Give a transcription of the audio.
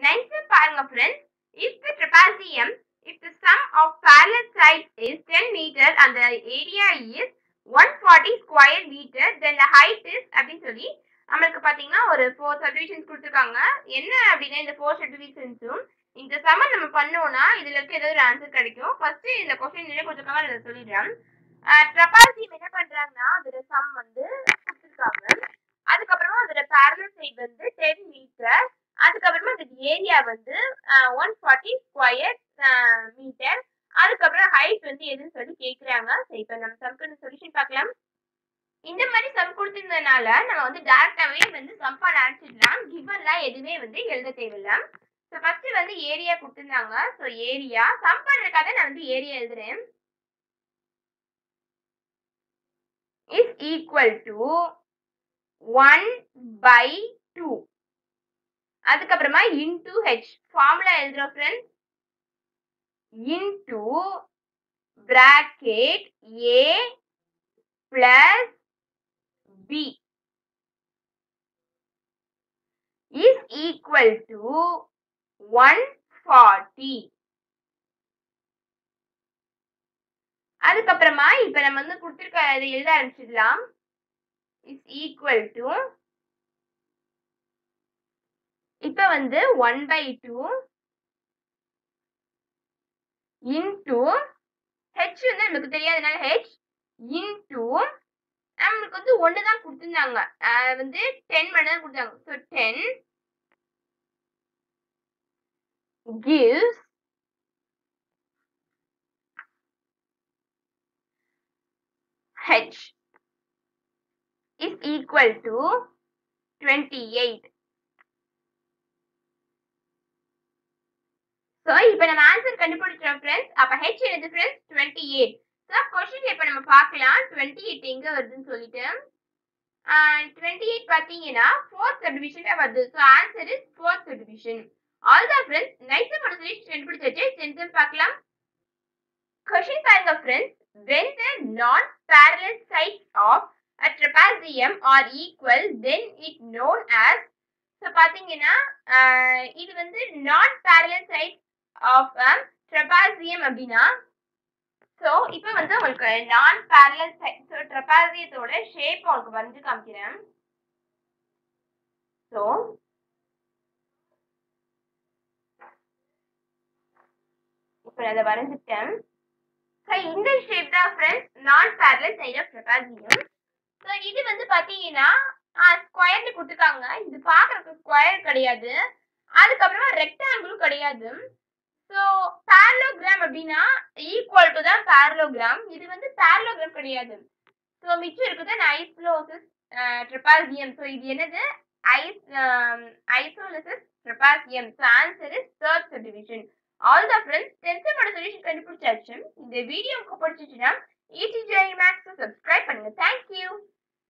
next பாருங்க friends if the trapezium if the sum of parallel sides is 10 meter and the area is 140 square meter then the height is அப்படின்னு சொல்லி நம்மளுக்கு பாத்தீங்கன்னா ஒரு four subdivisions கொடுத்துருக்காங்க என்ன அப்படின்னா இந்த ஃபோர் சப்டிவிஷன்ஸும் இந்த சமன் நம்ம பண்ணோம்னா இதுல இருக்க ஏதாவது ஒரு ஆன்சர் கிடைக்கும் ஃபர்ஸ்ட் இந்த கொஸ்டின் என்ன கொடுத்துருக்காங்க அதை சொல்லிடுறேன் ட்ரபாசியம் என்ன பண்றாங்கன்னா அதோட சம் வந்து கொடுத்துருக்காங்க அதுக்கப்புறமா அதோட பேரலல் சைடு வந்து டென் மீட்டர் அதுக்கப்புறமா அதோட ஏரியா வந்து ஒன் ஃபார்ட்டி ஸ்கொயர் மீட்டர் அதுக்கப்புறம் ஹைட் வந்து எதுன்னு சொல்லி கேக்குறாங்க சரி இப்போ நம்ம சம்க்கு சொல்யூஷன் பார்க்கலாம் இந்த மாதிரி சம் கொடுத்திருந்ததுனால நம்ம வந்து டேரக்டாவே வந்து சம் பண்ண ஆரம்பிச்சிடலாம் கிவன்லாம் எதுவுமே வந்து எழுத தேவையில்லை ஸோ ஃபர்ஸ்ட் வந்து ஏரியா கொடுத்துருந்தாங்க ஸோ ஏரியா சம் பண்றதுக்காக நான் வந்து ஏரியா எழுதுறேன் is equal to one by two அதுக்கப்புறமா இன்டூ ஹெச் ஃபார்முலா எழுதுறோம் friends into bracket a plus b is equal to 140 அதுக்கப்புறமா இப்ப நம்ம வந்து கொடுத்திருக்க இதை எழுத ஆரம்பிச்சிடலாம் இஸ் ஈக்குவல் டு இப்ப வந்து one by two into h வந்து நமக்கு தெரியாதனால ஹெச் இன்டூ நம்மளுக்கு வந்து ஒன்று தான் கொடுத்துருந்தாங்க வந்து டென் மட்டும் தான் கொடுத்தாங்க so ten gives h is equal to 28 so இப்போ நம்ம ஆன்சர் கண்டுபிடிச்சோம் ஃப்ரெண்ட்ஸ் அப்போ ஹெச் என்னது friends twenty eight so question இப்போ நம்ம பார்க்கலாம் டுவெண்ட்டி எயிட் எங்கே வருதுன்னு சொல்லிட்டு டுவெண்ட்டி எயிட் பார்த்தீங்கன்னா ஃபோர்த் சப்டிவிஷன் வருது so answer is fourth subdivision all தான் ஃப்ரெண்ட்ஸ் நைஸாக பண்ண சொல்லி கண்டுபிடிச்சாச்சு சென்சர் பார்க்கலாம் கொஸ்டின் பாருங்க friends when the non-parallel sides of a trapezium are equal then it known as so பார்த்தீங்கன்னா இது வந்து நான் பேரலல் சைட் ஆஃப் ட்ரெபாசியம் அப்படின்னா ஸோ இப்போ வந்து உங்களுக்கு நான் பேரலல் சைட் ஸோ ட்ரெபாசியத்தோட ஷேப் உங்களுக்கு வரைஞ்சு காமிக்கிறேன் ஸோ இப்போ நான் அதை வரைஞ்சிட்டேன் ஸோ இந்த ஷேப் தான் ஃப்ரெண்ட்ஸ் நான் parallel side of trapezium so இது வந்து பார்த்தீங்கன்னா ஸ்கொயர்னு கொடுத்துருக்காங்க இது பார்க்கறதுக்கு ஸ்கொயர் கிடையாது அதுக்கப்புறமா ரெக்டாங்கிளும் கிடையாது ஸோ பேரலோகிராம் அப்படின்னா ஈக்குவல் டு தான் பேரலோகிராம் இது வந்து பேரலோகிராம் கிடையாது ஸோ மிச்சம் இருக்குது ஐஸ்லோசிஸ் ட்ரிபாசியம் ஸோ இது என்னது ஐஸ் isosceles trapezium so answer is third subdivision all the friends டென்த்தோட சொல்யூஷன் கண்டுபிடிச்சாச்சு இந்த வீடியோ உங்களுக்கு பிடிச்சிச்சுன்னா ஈடி ஜெய் மேக்ஸ் சப்ஸ்கிரைப் பண்ணுங்க தேங்க்யூ